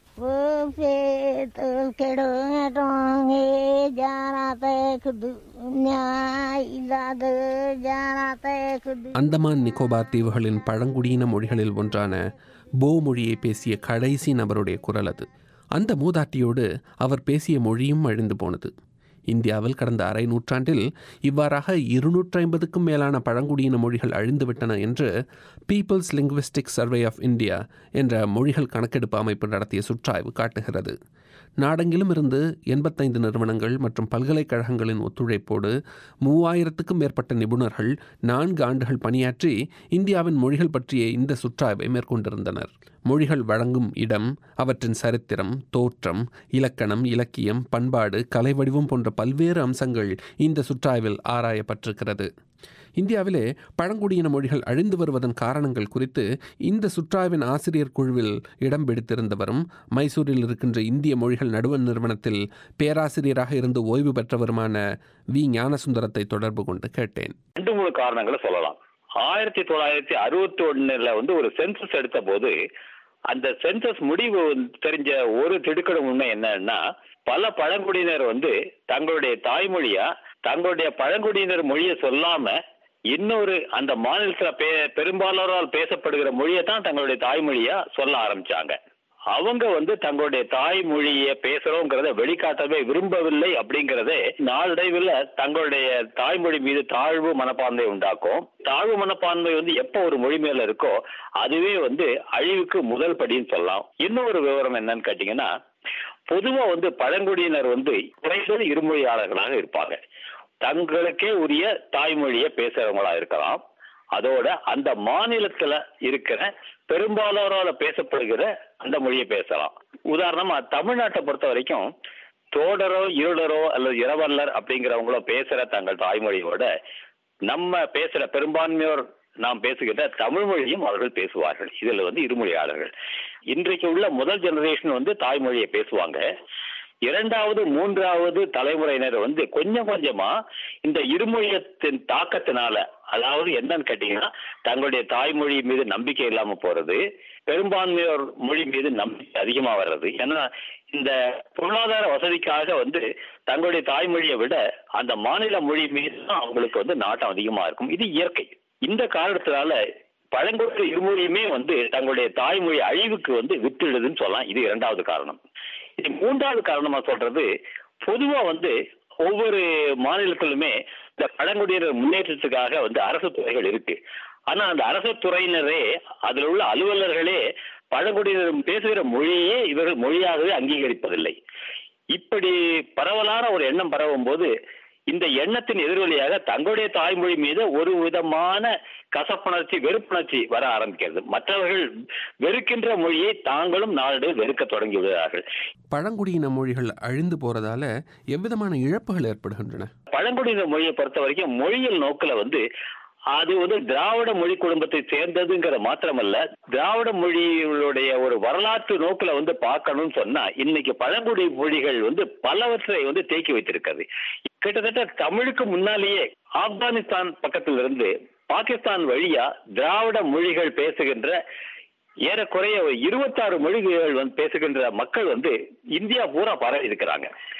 அந்தமான் நிக்கோபார் தீவுகளின் பழங்குடியின மொழிகளில் ஒன்றான போ மொழியை பேசிய கடைசி நபருடைய குரல் அது அந்த மூதாட்டியோடு அவர் பேசிய மொழியும் அழிந்து போனது இந்தியாவில் கடந்த அரை நூற்றாண்டில் இவ்வாறாக இருநூற்றி ஐம்பதுக்கும் மேலான பழங்குடியின மொழிகள் அழிந்துவிட்டன என்று people's linguistic survey of India என்ற மொழிகள் கணக்கெடுப்பு அமைப்பு நடத்திய சுற்றாய்வு காட்டுகிறது நாடெங்கிலும் இருந்து எண்பத்தைந்து நிறுவனங்கள் மற்றும் பல்கலைக்கழகங்களின் ஒத்துழைப்போடு மூவாயிரத்துக்கும் மேற்பட்ட நிபுணர்கள் நான்கு ஆண்டுகள் பணியாற்றி இந்தியாவின் மொழிகள் பற்றிய இந்த சுற்றாய்வை மேற்கொண்டிருந்தனர் மொழிகள் வழங்கும் இடம் அவற்றின் சரித்திரம் தோற்றம் இலக்கணம் இலக்கியம் பண்பாடு கலை வடிவம் போன்ற பல்வேறு அம்சங்கள் இந்த சுற்றாய்வில் ஆராயப்பட்டிருக்கிறது இந்தியாவிலே பழங்குடியின மொழிகள் அழிந்து வருவதன் காரணங்கள் குறித்து இந்த சுற்றாய்வின் ஆசிரியர் குழுவில் இடம் பிடித்திருந்தவரும் மைசூரில் இருக்கின்ற இந்திய மொழிகள் நடுவண் நிறுவனத்தில் பேராசிரியராக இருந்து ஓய்வு பெற்றவருமான வி ஞானசுந்தரத்தை தொடர்பு கொண்டு கேட்டேன் ரெண்டு மூணு காரணங்களை சொல்லலாம் ஆயிரத்தி தொள்ளாயிரத்தி அறுபத்தி ஒண்ணுல வந்து ஒரு சென்சஸ் எடுத்த போது அந்த சென்சஸ் முடிவு தெரிஞ்ச ஒரு திடுக்கடும் உண்மை என்னன்னா பல பழங்குடியினர் வந்து தங்களுடைய தாய்மொழியா தங்களுடைய பழங்குடியினர் மொழியை சொல்லாம இன்னொரு அந்த மாநிலத்துல பே பெரும்பாலோரால் பேசப்படுகிற மொழியை தான் தங்களுடைய தாய்மொழியா சொல்ல ஆரம்பிச்சாங்க அவங்க வந்து தங்களுடைய தாய்மொழியை பேசுறோங்கிறத வெளிக்காட்டவே விரும்பவில்லை அப்படிங்கறதே நாளடைவில் தங்களுடைய தாய்மொழி மீது தாழ்வு மனப்பான்மை உண்டாக்கும் தாழ்வு மனப்பான்மை வந்து எப்போ ஒரு மொழி மேல இருக்கோ அதுவே வந்து அழிவுக்கு முதல் படின்னு சொல்லலாம் இன்னொரு விவரம் என்னன்னு கேட்டீங்கன்னா பொதுவா வந்து பழங்குடியினர் வந்து குறைந்தது இருமொழியாளர்களாக இருப்பாங்க தங்களுக்கே உரிய தாய்மொழியை பேசுறவங்களா இருக்கலாம் அதோட அந்த மாநிலத்துல இருக்கிற பெரும்பாலோரால பேசப்படுகிற அந்த மொழியை பேசலாம் உதாரணமா தமிழ்நாட்டை பொறுத்த வரைக்கும் தோடரோ இருளரோ அல்லது இரவல்லர் அப்படிங்கிறவங்களோ பேசுற தங்கள் தாய்மொழியோட நம்ம பேசுற பெரும்பான்மையோர் நாம் பேசுகின்ற தமிழ் மொழியும் அவர்கள் பேசுவார்கள் இதுல வந்து இருமொழியாளர்கள் இன்றைக்கு உள்ள முதல் ஜெனரேஷன் வந்து தாய்மொழியை பேசுவாங்க இரண்டாவது மூன்றாவது தலைமுறையினர் வந்து கொஞ்சம் கொஞ்சமா இந்த இருமொழியத்தின் தாக்கத்தினால அதாவது என்னன்னு கேட்டீங்கன்னா தங்களுடைய தாய்மொழி மீது நம்பிக்கை இல்லாம போறது பெரும்பான்மையோர் மொழி மீது நம்பிக்கை அதிகமா வர்றது ஏன்னா இந்த பொருளாதார வசதிக்காக வந்து தங்களுடைய தாய்மொழியை விட அந்த மாநில மொழி மீது தான் அவங்களுக்கு வந்து நாட்டம் அதிகமா இருக்கும் இது இயற்கை இந்த காரணத்தினால பழங்குடி இருமொழியுமே வந்து தங்களுடைய தாய்மொழி அழிவுக்கு வந்து வித்துடுதுன்னு சொல்லலாம் இது இரண்டாவது காரணம் இது மூன்றாவது காரணமா சொல்றது பொதுவா வந்து ஒவ்வொரு மாநிலத்திலுமே இந்த பழங்குடியினர் முன்னேற்றத்துக்காக வந்து அரசு துறைகள் இருக்கு ஆனா அந்த அரசு துறையினரே அதுல உள்ள அலுவலர்களே பழங்குடியினர் பேசுகிற மொழியே இவர்கள் மொழியாகவே அங்கீகரிப்பதில்லை இப்படி பரவலான ஒரு எண்ணம் பரவும் போது இந்த எண்ணத்தின் எதிர்வலியாக தங்களுடைய தாய்மொழி மீது ஒரு விதமான கசப்புணர்ச்சி வெறுப்புணர்ச்சி வர ஆரம்பிக்கிறது மற்றவர்கள் வெறுக்கின்ற மொழியை தாங்களும் நாளடைவு வெறுக்க தொடங்கி விடுகிறார்கள் பழங்குடியின மொழிகள் அழிந்து போறதால எவ்விதமான இழப்புகள் ஏற்படுகின்றன பழங்குடியின மொழியை பொறுத்த வரைக்கும் மொழியியல் நோக்குல வந்து அது வந்து திராவிட மொழி குடும்பத்தை சேர்ந்ததுங்கிற மாத்திரமல்ல திராவிட மொழிகளுடைய ஒரு வரலாற்று நோக்குல வந்து பார்க்கணும்னு சொன்னா இன்னைக்கு பழங்குடி மொழிகள் வந்து பலவற்றை வந்து தேக்கி வைத்திருக்கிறது கிட்டத்தட்ட தமிழுக்கு முன்னாலேயே ஆப்கானிஸ்தான் பக்கத்துல இருந்து பாகிஸ்தான் வழியா திராவிட மொழிகள் பேசுகின்ற ஏறக்குறைய இருபத்தாறு மொழிகள் வந்து பேசுகின்ற மக்கள் வந்து இந்தியா பூரா பரவி இருக்கிறாங்க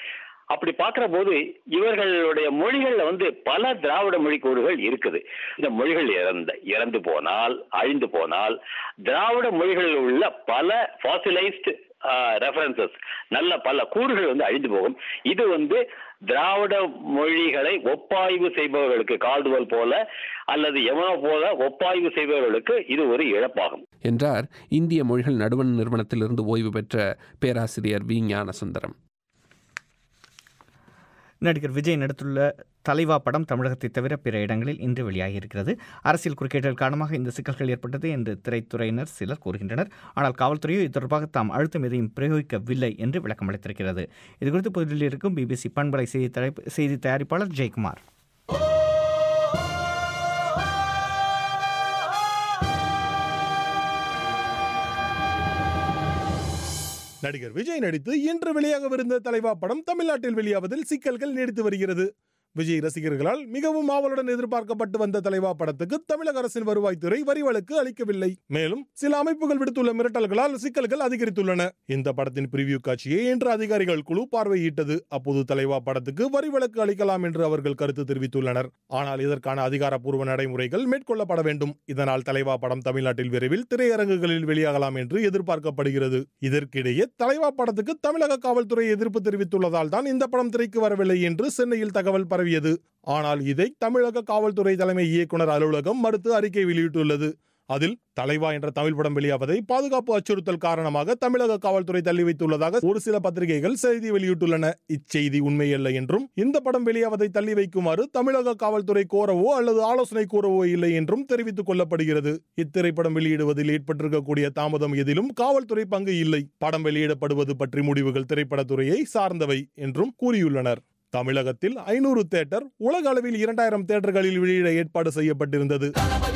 அப்படி பார்க்கிற போது இவர்களுடைய மொழிகள்ல வந்து பல திராவிட மொழி கூறுகள் இருக்குது இந்த மொழிகள் இறந்த இறந்து போனால் அழிந்து போனால் திராவிட மொழிகளில் உள்ள பல ஃபாசிலைஸ்டு ரெஃபரன்சஸ் நல்ல பல கூறுகள் வந்து அழிந்து போகும் இது வந்து திராவிட மொழிகளை ஒப்பாய்வு செய்பவர்களுக்கு கால்டுவல் போல அல்லது எவனோ போல ஒப்பாய்வு செய்பவர்களுக்கு இது ஒரு இழப்பாகும் என்றார் இந்திய மொழிகள் நடுவண் நிறுவனத்திலிருந்து ஓய்வு பெற்ற பேராசிரியர் வி ஞானசுந்தரம் நடிகர் விஜய் நடித்துள்ள தலைவா படம் தமிழகத்தை தவிர பிற இடங்களில் இன்று வெளியாகியிருக்கிறது அரசியல் குறுக்கீடுகள் காரணமாக இந்த சிக்கல்கள் ஏற்பட்டது என்று திரைத்துறையினர் சிலர் கூறுகின்றனர் ஆனால் காவல்துறையோ இது தொடர்பாக தாம் அழுத்தம் எதையும் பிரயோகிக்கவில்லை என்று விளக்கம் அளித்திருக்கிறது இதுகுறித்து புதுடில்லியில் இருக்கும் பிபிசி பண்பலை செய்தி தயாரிப்பு- செய்தி தயாரிப்பாளர் ஜெயக்குமார் நடிகர் விஜய் நடித்து இன்று வெளியாகவிருந்த தலைவா படம் தமிழ்நாட்டில் வெளியாவதில் சிக்கல்கள் நீடித்து வருகிறது விஜய் ரசிகர்களால் மிகவும் ஆவலுடன் எதிர்பார்க்கப்பட்டு வந்த தலைவா படத்துக்கு தமிழக அரசின் வருவாய்த்துறை வரி வழக்கு அளிக்கவில்லை மேலும் சில அமைப்புகள் விடுத்துள்ள மிரட்டல்களால் சிக்கல்கள் அதிகரித்துள்ளன இந்த படத்தின் பிரிவியூ காட்சியை இன்று அதிகாரிகள் குழு பார்வையிட்டது அப்போது தலைவா படத்துக்கு வரி வழக்கு அளிக்கலாம் என்று அவர்கள் கருத்து தெரிவித்துள்ளனர் ஆனால் இதற்கான அதிகாரப்பூர்வ நடைமுறைகள் மேற்கொள்ளப்பட வேண்டும் இதனால் தலைவா படம் தமிழ்நாட்டில் விரைவில் திரையரங்குகளில் வெளியாகலாம் என்று எதிர்பார்க்கப்படுகிறது இதற்கிடையே தலைவா படத்துக்கு தமிழக காவல்துறை எதிர்ப்பு தெரிவித்துள்ளதால் தான் இந்த படம் திரைக்கு வரவில்லை என்று சென்னையில் தகவல் பரவியது ஆனால் இதை தமிழக காவல்துறை தலைமை இயக்குனர் அலுவலகம் மறுத்து அறிக்கை வெளியிட்டுள்ளது அதில் தலைவா என்ற தமிழ் படம் வெளியாவதை பாதுகாப்பு அச்சுறுத்தல் காரணமாக தமிழக காவல்துறை தள்ளி வைத்துள்ளதாக ஒரு சில பத்திரிகைகள் செய்தி வெளியிட்டுள்ளன இச்செய்தி உண்மையல்ல என்றும் இந்த படம் வெளியாவதை தள்ளி வைக்குமாறு தமிழக காவல்துறை கோரவோ அல்லது ஆலோசனை கூறவோ இல்லை என்றும் தெரிவித்துக் கொள்ளப்படுகிறது இத்திரைப்படம் வெளியிடுவதில் ஏற்பட்டிருக்கக்கூடிய தாமதம் எதிலும் காவல்துறை பங்கு இல்லை படம் வெளியிடப்படுவது பற்றி முடிவுகள் திரைப்படத்துறையை சார்ந்தவை என்றும் கூறியுள்ளனர் தமிழகத்தில் ஐநூறு தேட்டர் உலக அளவில் இரண்டாயிரம் தேட்டர்களில் வெளியிட ஏற்பாடு செய்யப்பட்டிருந்தது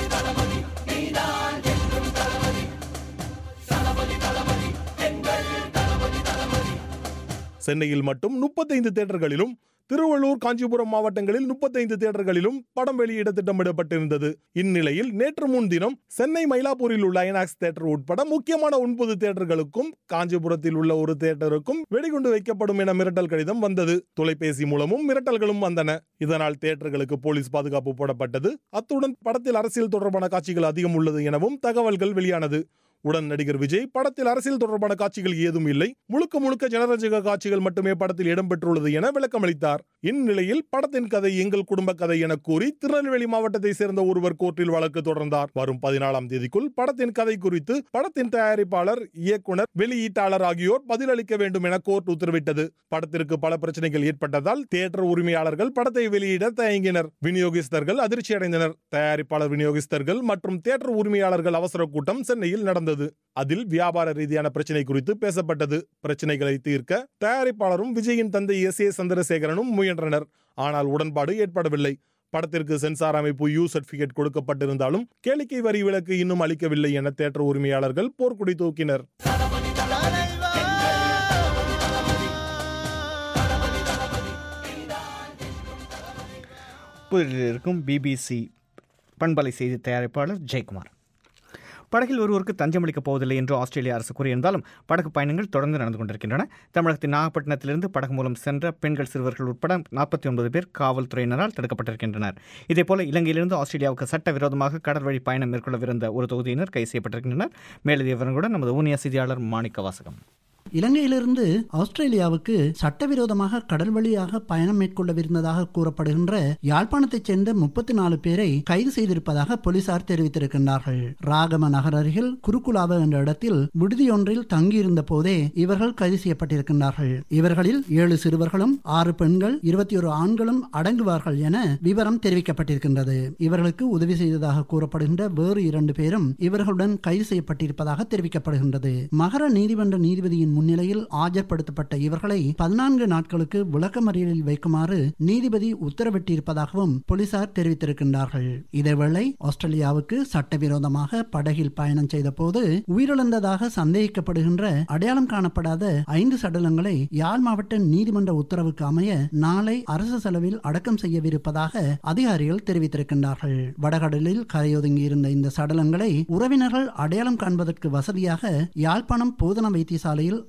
சென்னையில் மட்டும் முப்பத்தைந்து தேட்டர்களிலும் திருவள்ளூர் காஞ்சிபுரம் மாவட்டங்களில் முப்பத்தைந்து தேட்டர்களிலும் படம் வெளியிட திட்டமிடப்பட்டிருந்தது இந்நிலையில் நேற்று முன்தினம் சென்னை மயிலாப்பூரில் உள்ள ஐநாக்ஸ் தேட்டர் உட்பட முக்கியமான ஒன்பது தேட்டர்களுக்கும் காஞ்சிபுரத்தில் உள்ள ஒரு தேட்டருக்கும் வெடிகுண்டு வைக்கப்படும் என மிரட்டல் கடிதம் வந்தது தொலைபேசி மூலமும் மிரட்டல்களும் வந்தன இதனால் தேட்டர்களுக்கு போலீஸ் பாதுகாப்பு போடப்பட்டது அத்துடன் படத்தில் அரசியல் தொடர்பான காட்சிகள் அதிகம் உள்ளது எனவும் தகவல்கள் வெளியானது உடன் நடிகர் விஜய் படத்தில் அரசியல் தொடர்பான காட்சிகள் ஏதும் இல்லை முழுக்க முழுக்க ஜனரஞ்சக காட்சிகள் மட்டுமே படத்தில் இடம்பெற்றுள்ளது என விளக்கமளித்தார் இந்நிலையில் படத்தின் கதை எங்கள் குடும்ப கதை என கூறி திருநெல்வேலி மாவட்டத்தை சேர்ந்த ஒருவர் கோர்ட்டில் வழக்கு தொடர்ந்தார் வரும் பதினாலாம் தேதிக்குள் படத்தின் கதை குறித்து படத்தின் தயாரிப்பாளர் இயக்குனர் வெளியீட்டாளர் ஆகியோர் பதிலளிக்க வேண்டும் என கோர்ட் உத்தரவிட்டது படத்திற்கு பல பிரச்சனைகள் ஏற்பட்டதால் தியேட்டர் உரிமையாளர்கள் படத்தை வெளியிட தயங்கினர் விநியோகிஸ்தர்கள் அதிர்ச்சியடைந்தனர் தயாரிப்பாளர் விநியோகிஸ்தர்கள் மற்றும் தியேட்டர் உரிமையாளர்கள் அவசர கூட்டம் சென்னையில் நடந்தது அதில் வியாபார ரீதியான பிரச்சனை குறித்து பேசப்பட்டது பிரச்சனைகளை தீர்க்க தயாரிப்பாளரும் விஜயின் தந்தை எஸ் ஏ சந்திரசேகரனும் முயன்றனர் ஆனால் உடன்பாடு ஏற்படவில்லை படத்திற்கு சென்சார் அமைப்பு யூ சர்டிபிகேட் கொடுக்கப்பட்டிருந்தாலும் கேளிக்கை வரி விலக்கு இன்னும் அளிக்கவில்லை என தேட்டர் உரிமையாளர்கள் போர்க்குடி தூக்கினர் புதுடில்லியில் இருக்கும் பிபிசி பண்பலை செய்தி தயாரிப்பாளர் ஜெயக்குமார் படகில் ஒருவருக்கு தஞ்சம் அளிக்கப் போவதில்லை என்று ஆஸ்திரேலிய அரசு கூறியிருந்தாலும் படகு பயணங்கள் தொடர்ந்து நடந்து கொண்டிருக்கின்றன தமிழகத்தின் நாகப்பட்டினத்திலிருந்து படகு மூலம் சென்ற பெண்கள் சிறுவர்கள் உட்பட நாற்பத்தி ஒன்பது பேர் காவல்துறையினரால் தடுக்கப்பட்டிருக்கின்றனர் இதேபோல இலங்கையிலிருந்து ஆஸ்திரேலியாவுக்கு சட்டவிரோதமாக கடற்வழி பயணம் மேற்கொள்ளவிருந்த ஒரு தொகுதியினர் கைது செய்யப்பட்டிருக்கின்றனர் மேலதிக விவரங்களுடன் நமது ஊனியா செய்தியாளர் மாணிக்க வாசகம் இலங்கையிலிருந்து ஆஸ்திரேலியாவுக்கு சட்டவிரோதமாக கடல் வழியாக பயணம் மேற்கொள்ளவிருந்ததாக கூறப்படுகின்ற யாழ்ப்பாணத்தைச் சேர்ந்த முப்பத்தி நாலு பேரை கைது செய்திருப்பதாக போலீசார் தெரிவித்திருக்கின்றார்கள் ராகம நகர் அருகில் குருக்குலாவ என்ற இடத்தில் விடுதியொன்றில் தங்கியிருந்த போதே இவர்கள் கைது செய்யப்பட்டிருக்கின்றார்கள் இவர்களில் ஏழு சிறுவர்களும் ஆறு பெண்கள் இருபத்தி ஒரு ஆண்களும் அடங்குவார்கள் என விவரம் தெரிவிக்கப்பட்டிருக்கின்றது இவர்களுக்கு உதவி செய்ததாக கூறப்படுகின்ற வேறு இரண்டு பேரும் இவர்களுடன் கைது செய்யப்பட்டிருப்பதாக தெரிவிக்கப்படுகின்றது மகர நீதிமன்ற நீதிபதியின் முன்னிலையில் ஆஜர்படுத்தப்பட்ட இவர்களை பதினான்கு நாட்களுக்கு விளக்கமறியலில் வைக்குமாறு நீதிபதி உத்தரவிட்டிருப்பதாகவும் போலீசார் தெரிவித்திருக்கின்றார்கள் இதேவேளை ஆஸ்திரேலியாவுக்கு சட்டவிரோதமாக படகில் பயணம் செய்த போது உயிரிழந்ததாக சந்தேகிக்கப்படுகின்ற அடையாளம் காணப்படாத ஐந்து சடலங்களை யாழ் மாவட்ட நீதிமன்ற உத்தரவுக்கு அமைய நாளை அரசு செலவில் அடக்கம் செய்யவிருப்பதாக அதிகாரிகள் தெரிவித்திருக்கின்றார்கள் வடகடலில் கரையொதுங்கி இருந்த இந்த சடலங்களை உறவினர்கள் அடையாளம் காண்பதற்கு வசதியாக யாழ்ப்பாணம் போதனா வைத்தியசாலையில்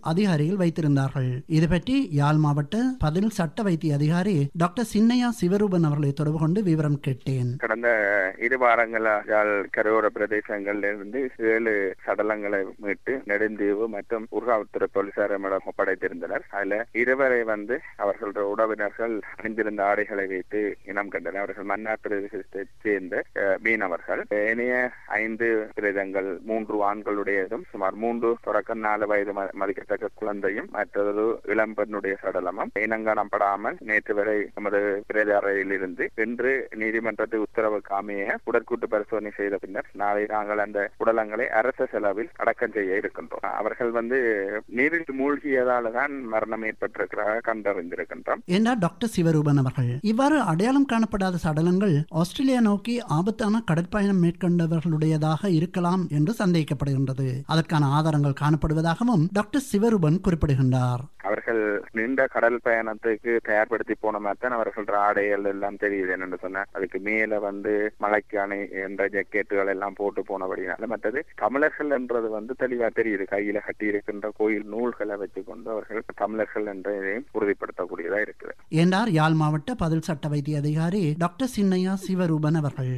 அதிகாரிகள் வைத்திருந்தார்கள் இது பற்றி யாழ் மாவட்ட பதில் சட்ட வைத்திய அதிகாரி டாக்டர் சின்னையா சிவரூபன் அவர்களை தொடர்பு கொண்டு விவரம் கேட்டேன் கடந்த இரு வாரங்களால் கரையோர பிரதேசங்களில் இருந்து ஏழு சடலங்களை மீட்டு நெடுந்தீவு மற்றும் உருகாவுத்துறை போலீசாரிடம் ஒப்படைத்திருந்தனர் அதுல இருவரை வந்து அவர்களுடைய உறவினர்கள் அணிந்திருந்த ஆடைகளை வைத்து இனம் கண்டனர் அவர்கள் மன்னார் பிரதேசத்தைச் சேர்ந்த அஹ், மீனவர்கள் ஏனைய ஐந்து பிரேதங்கள் மூன்று ஆண்களுடையதும் சுமார் மூன்று தொடக்கம் நாலு வயது ம- மதிக்கத்தக்க குழந்தையும் மற்றொரு இளம்பெண்ணுடைய சடலமும் இனங்காணப்படாமல் நேற்று வரை நமது பிரேத அறையில் இருந்து இன்று நீதிமன்றத்து உத்தரவுக்கு அமைய உடற்கூட்டு பரிசோதனை செய்த பின்னர் நாளை நாங்கள் அந்த உடலங்களை அரச செலவில் அடக்கம் செய்ய இருக்கின்றோம் அவர்கள் வந்து நீரில் மூழ்கியதால தான் மரணம் ஏற்பட்டிருக்கிறதாக கண்டறிந்திருக்கின்றோம் என்றார் டாக்டர் சிவரூபன் அவர்கள் இவ்வாறு அடையாளம் காணப்படாத சடலங்கள் ஆஸ்திரேலியா நோக்கி ஆபத்தான கடற்பயணம் மேற்கொண்டவர்களுடையதாக இருக்கலாம் என்று சந்தேகிக்கப்படுகின்றது அதற்கான ஆதாரங்கள் காணப்படுவதாகவும் டாக்டர் சிவரூபன் குறிப்பிடுகின்றார் அவர்கள் நீண்ட கடல் பயணத்துக்கு தயார்படுத்தி போன மாதிரி தான் அவர்கள் ஆடைகள் எல்லாம் தெரியுது என்னன்னு சொன்னா அதுக்கு மேல வந்து மலைக்கானை என்ற ஜக்கெட்டுகள் எல்லாம் போட்டு போனபடினால மற்றது தமிழர்கள் என்றது வந்து தெளிவா தெரியுது கையில கட்டி இருக்கின்ற கோயில் நூல்களை வச்சுக்கொண்டு அவர்கள் தமிழர்கள் என்றதையும் உறுதிப்படுத்தக்கூடியதா இருக்குது என்றார் யாழ் மாவட்ட பதில் சட்ட வைத்திய அதிகாரி டாக்டர் சின்னையா சிவரூபன் அவர்கள்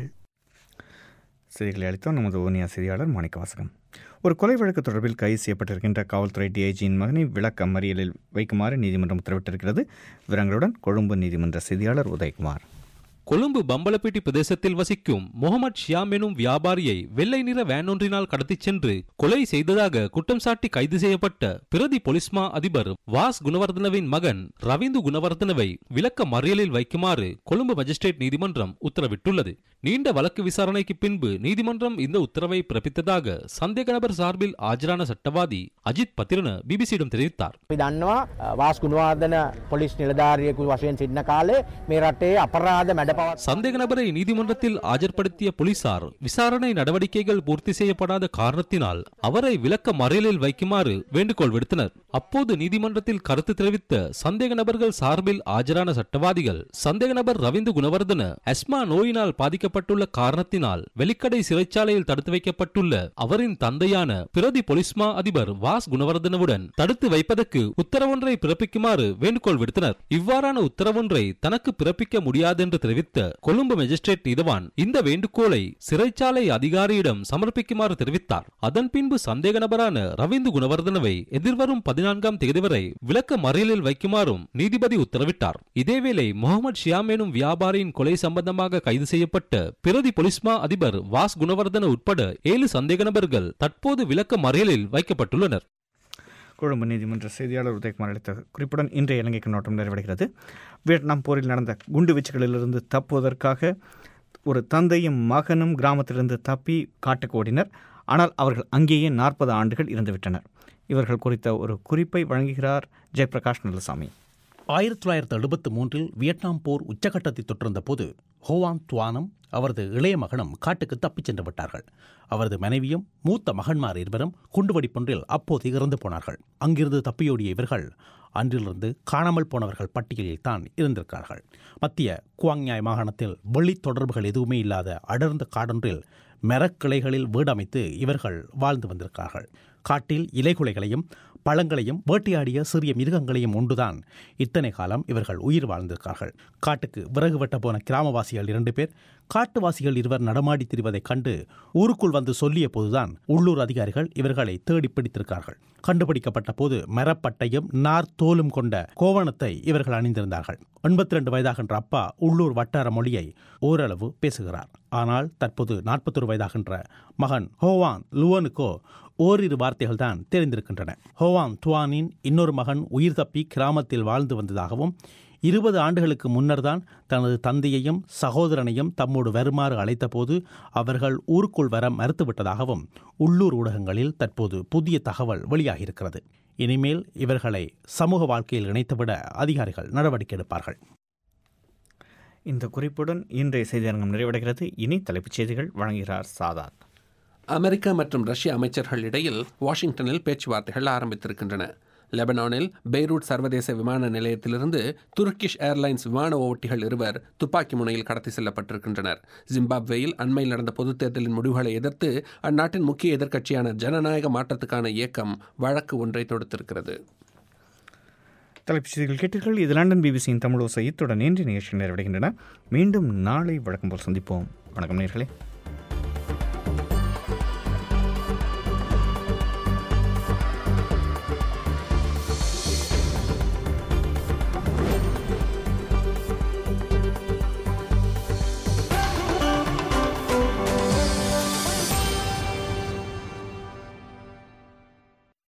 செய்திகளை அளித்தோம் நமது ஓனியா செய்தியாளர் மாணிக்கவாசகம் ஒரு கொலை வழக்கு தொடர்பில் கைது செய்யப்பட்டிருக்கின்ற காவல்துறை டிஐஜியின் மகனை விளக்க மறியலில் வைக்குமாறு நீதிமன்றம் உத்தரவிட்டிருக்கிறது விவரங்களுடன் கொழும்பு நீதிமன்ற செய்தியாளர் உதயகுமார் கொழும்பு பம்பலப்பேட்டி பிரதேசத்தில் வசிக்கும் முகமது ஷியாம் எனும் வியாபாரியை வெள்ளை நிற வேன் ஒன்றினால் கடத்திச் சென்று கொலை செய்ததாக குற்றம் சாட்டி கைது செய்யப்பட்ட பிரதி பொலிஸ்மா அதிபர் வாஸ் குணவர்தனவின் மகன் ரவீந்து குணவர்தனவை விளக்க மறியலில் வைக்குமாறு கொழும்பு மஜிஸ்ட்ரேட் நீதிமன்றம் உத்தரவிட்டுள்ளது நீண்ட வழக்கு விசாரணைக்கு பின்பு நீதிமன்றம் இந்த உத்தரவை பிறப்பித்ததாக சந்தேக நபர் சார்பில் ஆஜரான சட்டவாதி அஜித் பத்திரன பிபிசியிடம் தெரிவித்தார் අපි දන්නවා වාස් ගුණවාදන පොලිස් නිලධාරියෙකු වශයෙන් සිටින කාලේ මේ රටේ අපරාධ මැඩපවත් சந்தேக நபரை நீதிமன்றத்தில் ஆஜர்படுத்திய போலீசார் விசாரணை நடவடிக்கைகள் பூர்த்தி செய்யப்படாத காரணத்தினால் அவரை விளக்க மறியலில் வைக்குமாறு வேண்டுகோள் விடுத்தனர் அப்போது நீதிமன்றத்தில் கருத்து தெரிவித்த சந்தேக நபர்கள் சார்பில் ஆஜரான சட்டவாதிகள் சந்தேக நபர் ரவீந்து குணவர்தன அஸ்மா நோயினால் பாதிக்கப்பட்டுள்ள காரணத்தினால் வெலிக்கடை சிறைச்சாலையில் தடுத்து வைக்கப்பட்டுள்ள அவரின் தந்தையான பிரதி பொலிஸ்மா அதிபர் வாஸ் குணவர்தனவுடன் தடுத்து வைப்பதற்கு உத்தரவொன்றை பிறப்பிக்குமாறு வேண்டுகோள் விடுத்தனர் இவ்வாறான உத்தரவொன்றை தனக்கு பிறப்பிக்க முடியாதென்று தெரிவித்த கொழும்பு மேஜிஸ்ட்ரேட் நீதவான் இந்த வேண்டுகோளை சிறைச்சாலை அதிகாரியிடம் சமர்ப்பிக்குமாறு தெரிவித்தார் அதன் பின்பு சந்தேக நபரான ரவீந்து குணவர்தனவை எதிர்வரும் பதினான்காம் தேதி வரை விளக்க மறியலில் வைக்குமாறும் நீதிபதி உத்தரவிட்டார் இதேவேளை முகமது ஷியாம் எனும் வியாபாரியின் கொலை சம்பந்தமாக கைது செய்யப்பட்ட பிரதி பொலிஸ்மா அதிபர் வாஸ் குணவர்தன உட்பட ஏழு சந்தேக நபர்கள் தற்போது விளக்க மறியலில் வைக்கப்பட்டுள்ளனர் கொழும்பு நீதிமன்ற செய்தியாளர் உதயகுமார் அளித்த குறிப்புடன் இன்றைய இலங்கை கண்ணோட்டம் நிறைவடைகிறது வியட்நாம் போரில் நடந்த குண்டுவீச்சுகளிலிருந்து தப்புவதற்காக ஒரு தந்தையும் மகனும் கிராமத்திலிருந்து தப்பி காட்டுக்கு ஓடினர் ஆனால் அவர்கள் அங்கேயே நாற்பது ஆண்டுகள் இருந்துவிட்டனர் இவர்கள் குறித்த ஒரு குறிப்பை வழங்குகிறார் ஜெயபிரகாஷ் நல்லசாமி ஆயிரத்தி தொள்ளாயிரத்தி எழுபத்தி மூன்றில் வியட்நாம் போர் உச்சகட்டத்தை தொற்றிருந்த போது ஹோவான் துவானம் அவரது இளைய மகனும் காட்டுக்கு தப்பிச் சென்று விட்டார்கள் அவரது மனைவியும் மூத்த மகன்மார் இருவரும் குண்டுவெடிப்பொன்றில் அப்போது இறந்து போனார்கள் அங்கிருந்து தப்பியோடிய இவர்கள் அன்றிலிருந்து காணாமல் போனவர்கள் பட்டியலில் தான் இருந்திருக்கிறார்கள் மத்திய குவாங்யாய் மாகாணத்தில் வெளி தொடர்புகள் எதுவுமே இல்லாத அடர்ந்த காடொன்றில் மரக்கிளைகளில் வீடமைத்து இவர்கள் வாழ்ந்து வந்திருக்கிறார்கள் காட்டில் இலைகுலைகளையும் பழங்களையும் வேட்டையாடிய சிறிய மிருகங்களையும் உண்டுதான் இத்தனை காலம் இவர்கள் உயிர் வாழ்ந்திருக்கார்கள் காட்டுக்கு விறகு வெட்ட போன கிராமவாசிகள் இரண்டு பேர் காட்டுவாசிகள் இருவர் நடமாடி திரிவதைக் கண்டு ஊருக்குள் வந்து சொல்லிய போதுதான் உள்ளூர் அதிகாரிகள் இவர்களை தேடி பிடித்திருக்கார்கள் கண்டுபிடிக்கப்பட்ட போது மரப்பட்டையும் நார் தோலும் கொண்ட கோவணத்தை இவர்கள் அணிந்திருந்தார்கள் எண்பத்தி ரெண்டு வயதாகின்ற அப்பா உள்ளூர் வட்டார மொழியை ஓரளவு பேசுகிறார் ஆனால் தற்போது நாற்பத்தொரு வயதாகின்ற மகன் ஹோவான் லுவனுக்கோ ஓரிரு வார்த்தைகள் தான் தெரிந்திருக்கின்றன ஹோவான் துவானின் இன்னொரு மகன் உயிர் தப்பி கிராமத்தில் வாழ்ந்து வந்ததாகவும் இருபது ஆண்டுகளுக்கு முன்னர்தான் தனது தந்தையையும் சகோதரனையும் தம்மோடு வருமாறு அழைத்தபோது அவர்கள் ஊருக்குள் வர மறுத்துவிட்டதாகவும் உள்ளூர் ஊடகங்களில் தற்போது புதிய தகவல் வெளியாகியிருக்கிறது இனிமேல் இவர்களை சமூக வாழ்க்கையில் இணைத்துவிட அதிகாரிகள் நடவடிக்கை எடுப்பார்கள் இந்த குறிப்புடன் இன்றைய செய்தியரங்கம் நிறைவடைகிறது இனி தலைப்புச் செய்திகள் வழங்குகிறார் சாதாத் அமெரிக்கா மற்றும் ரஷ்ய அமைச்சர்கள் இடையில் வாஷிங்டனில் பேச்சுவார்த்தைகள் ஆரம்பித்திருக்கின்றன லெபனானில் பெய்ரூட் சர்வதேச விமான நிலையத்திலிருந்து துருக்கிஷ் ஏர்லைன்ஸ் விமான ஓட்டிகள் இருவர் துப்பாக்கி முனையில் கடத்தி செல்லப்பட்டிருக்கின்றனர் ஜிம்பாப்வேயில் அண்மையில் நடந்த பொதுத் தேர்தலின் முடிவுகளை எதிர்த்து அந்நாட்டின் முக்கிய எதிர்க்கட்சியான ஜனநாயக மாற்றத்துக்கான இயக்கம் வழக்கு ஒன்றை தொடுத்திருக்கிறது தலைப்புச் செய்திகள் கேட்டீர்கள் இது லண்டன் பிபிசியின் தமிழ் ஓசை இத்துடன் இன்றைய நிகழ்ச்சி நிறைவடைகின்றன மீண்டும் நாளை வழக்கம் போல் சந்திப்போம் வணக்கம் நேர்களே